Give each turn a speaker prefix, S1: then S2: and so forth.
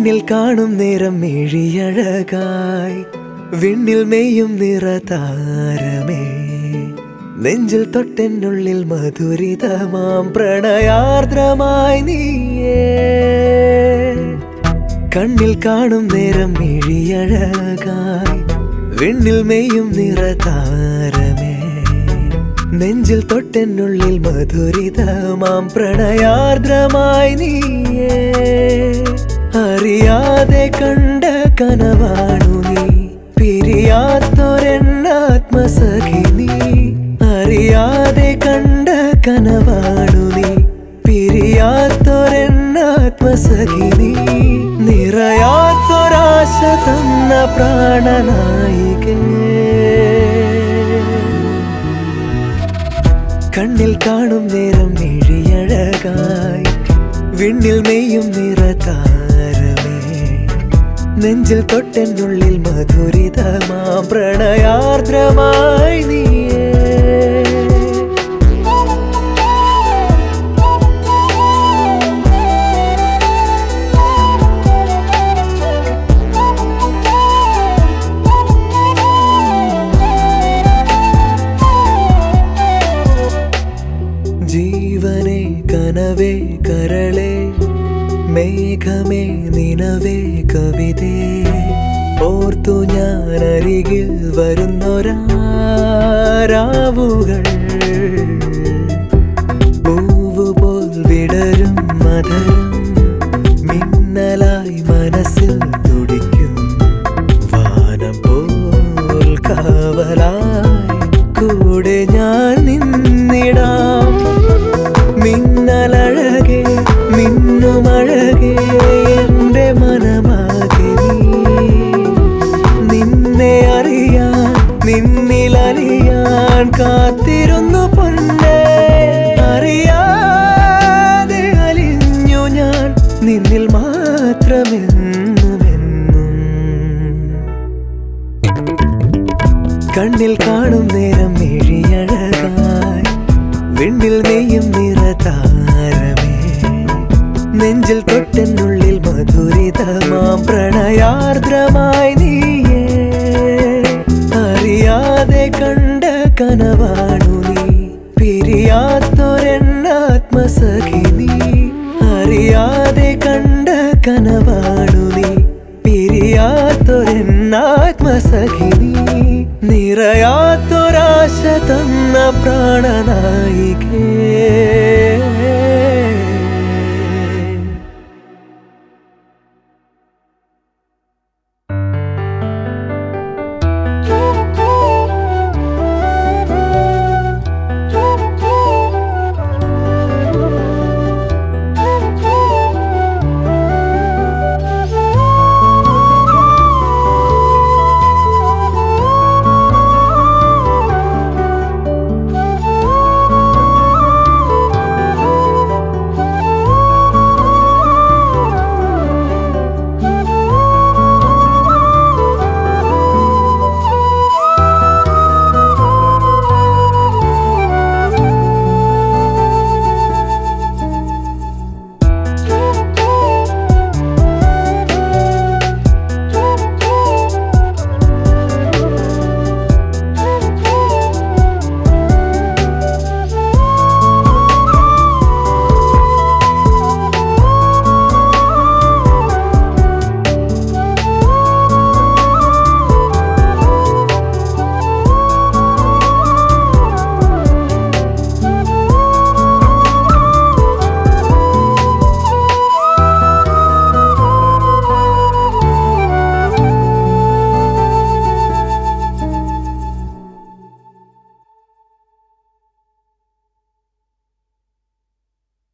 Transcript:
S1: കണ്ണിൽ കാണും നേരം മിഴിയഴകായി വിണ്ണിൽ മെയ്യും നിറതാരമേ നെഞ്ചിൽ തൊട്ടെന്നുള്ളിൽ മധുരിതമാം പ്രണയാർദ്രമായി നീയേ കണ്ണിൽ കാണും നേരം മിഴിയഴകായി വിണ്ണിൽ മെയ്യും നിറതാരമേ നെഞ്ചിൽ തൊട്ടെന്നുള്ളിൽ മധുരിതമാം പ്രണയാർദ്രമായി നീയേ അറിയാതെ കണ്ട കനവാണു നീ പിരിയാത്തൊരെണ്ണാത്മസഖി നീ അറിയാതെ കണ്ട കനവാണു നീ പിരിയാത്തൊരെണ്ണാത്മസഖി നീ നിറയാത്തൊരാശ തന്ന പ്രാണനായികേ കണ്ണിൽ കാണും നേരം മിഴിയഴകായി വിണ്ണിൽ മെയ്യും നിറതാരമേ നെഞ്ചിൽ തൊട്ടെന്നുള്ളിൽ മധുരിതമാ പ്രണയാർദ്രമായി നീയേ ജീവനെ കനവേ കരളെ മേഘമേ നിനവേ കവിതേ ഓർത്തു ഞാൻ അരികിൽ വരുന്നൊരാരാവുകൾ പൂവുപോൽ വിടരും മധുരം മിന്നലായി മനസ്സിൽ തുടിക്കും വാനം പോൽ കാവലായി കൂടെ ഞാൻ നിന്നിടാം മിന്നലഴകെ മിന്നുമഴകെ എൻ്റെ മനമാകെ നീ നിന്നെ അറിയാൻ നിന്നിലറിയാൻ കാത്തിരുന്നു പൊന്നെ അറിയാതെ അലിഞ്ഞു ഞാൻ നിന്നിൽ മാത്രമെന്നുമെന്നും കണ്ണിൽ കാണും നേരം മിഴിയഴകായി വിണ്ണിൽ നെയ്യും നിറതാരമേ നെഞ്ചിൽ തൊട്ടെന്നുള്ളിൽ മധുരിതമാം പ്രണയാർദ്രമായി നീയേ അറിയാതെ കണ്ട കനവാണു നീ പിരിയാത്തൊരെണ്ണാത്മസഖി നീ അറിയാതെ കണ്ട കനവാണു നീ പിരിയാത്തൊരെണ്ണാത്മസഖി നീ നിറയാത്തൊരാശ തന്ന പ്രാണനായികേ